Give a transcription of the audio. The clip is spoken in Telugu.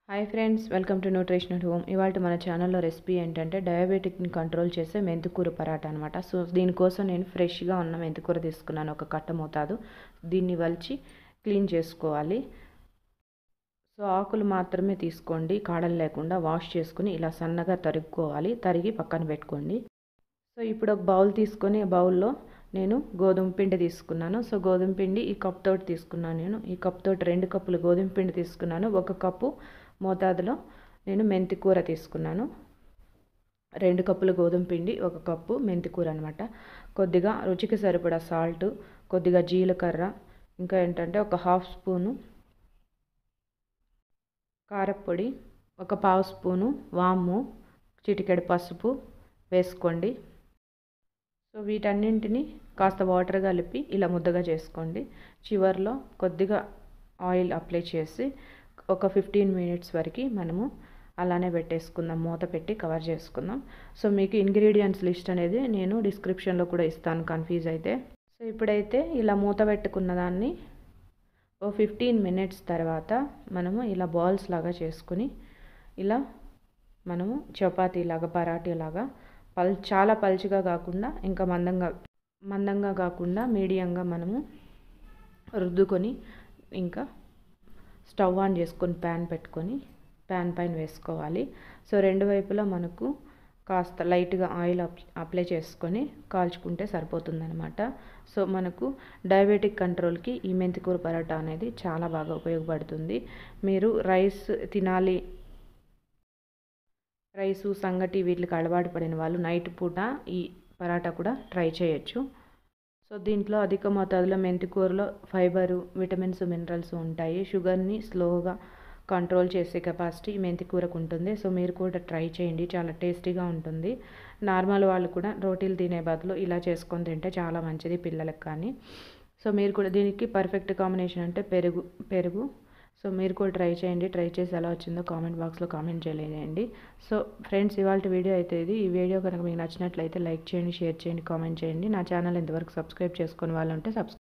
hi friends welcome to nutritional home ఇవాళ మన ఛానల్లో రెసిపీ ఏంటంటే డయాబెటిక్ని కంట్రోల్ చేసే మెంతికూర పరాటా అనమాట సో దీనికోసం నేను ఫ్రెష్గా ఉన్న మెంతికూర తీసుకున్నాను ఒక కట్ట మోతాదు దీన్ని వలిచి క్లీన్ చేసుకోవాలి సో ఆకులు మాత్రమే తీసుకోండి కాడలు లేకుండా వాష్ చేసుకుని ఇలా సన్నగా తరుక్కోవాలి తరిగి పక్కన పెట్టుకోండి సో ఇప్పుడు ఒక బౌల్ తీసుకొని బౌల్లో నేను గోధుమ పిండి తీసుకున్నాను సో గోధుమ పిండి ఈ కప్ తోటి తీసుకున్నాను నేను ఈ కప్ తోటి రెండు కప్పులు గోధుమ పిండి తీసుకున్నాను ఒక కప్పు మోతాదులో నేను మెంతి కూర తీసుకున్నాను రెండు కప్పులు గోధుమ పిండి ఒక కప్పు మెంతి కూర అనమాట కొద్దిగా రుచికి సరిపడా సాల్ట్ కొద్దిగా జీలకర్ర ఇంకా ఏంటంటే ఒక హాఫ్ స్పూను కారపొడి ఒక పావు స్పూను వాము చిటికెడు పసుపు వేసుకోండి సో వీటన్నింటిని కాస్త వాటర్ కలిపి ఇలా ముద్దగా చేసుకోండి చివరిలో కొద్దిగా ఆయిల్ అప్లై చేసి ఒక ఫిఫ్టీన్ మినిట్స్ వరకు మనము అలానే పెట్టేసుకుందాం మూత పెట్టి కవర్ చేసుకుందాం సో మీకు ఇంగ్రీడియంట్స్ లిస్ట్ అనేది నేను డిస్క్రిప్షన్లో కూడా ఇస్తాను కన్ఫ్యూజ్ అయితే సో ఇప్పుడైతే ఇలా మూత పెట్టుకున్న దాన్ని ఓ ఫిఫ్టీన్ మినిట్స్ తర్వాత మనము ఇలా బాల్స్ లాగా చేసుకుని ఇలా మనము చపాతీ లాగా పరాటీ లాగా పల్ చాలా పల్చగా కాకుండా ఇంకా మందంగా మందంగా కాకుండా మీడియంగా మనము రుద్దుకొని ఇంకా స్టవ్ ఆన్ చేసుకొని ప్యాన్ పెట్టుకొని ప్యాన్ పైన వేసుకోవాలి సో రెండు వైపులా మనకు కాస్త లైట్గా ఆయిల్ అప్లై చేసుకొని కాల్చుకుంటే సరిపోతుందనమాట సో మనకు డయాబెటిక్ కంట్రోల్కి ఈ మెంతికూర పరోటా అనేది చాలా బాగా ఉపయోగపడుతుంది మీరు రైస్ తినాలి రైసు సంగటి వీటికి అలవాటు పడిన వాళ్ళు నైట్ పూట ఈ పరాటా కూడా ట్రై చేయొచ్చు సో దీంట్లో అధిక మోతాదులో మెంతికూరలో ఫైబరు విటమిన్స్ మినరల్స్ ఉంటాయి షుగర్ని స్లోగా కంట్రోల్ చేసే కెపాసిటీ మెంతికూరకు ఉంటుంది సో మీరు కూడా ట్రై చేయండి చాలా టేస్టీగా ఉంటుంది నార్మల్ వాళ్ళు కూడా రోటీలు తినే బదులు ఇలా చేసుకొని తింటే చాలా మంచిది పిల్లలకు కానీ సో మీరు కూడా దీనికి పర్ఫెక్ట్ కాంబినేషన్ అంటే పెరుగు పెరుగు సో మీరు కూడా ట్రై చేయండి ట్రై చేసి ఎలా వచ్చిందో కామెంట్ బాక్స్లో కామెంట్ చేయలేదండి సో ఫ్రెండ్స్ ఇవాళ వీడియో అయితే ఇది ఈ వీడియో కనుక మీకు నచ్చినట్లయితే లైక్ చేయండి షేర్ చేయండి కామెంట్ చేయండి నా ఛానల్ ఇంతవరకు సబ్స్క్రైబ్ చేసుకుని వాళ్ళు ఉంటే సబ్స్క్రైబ్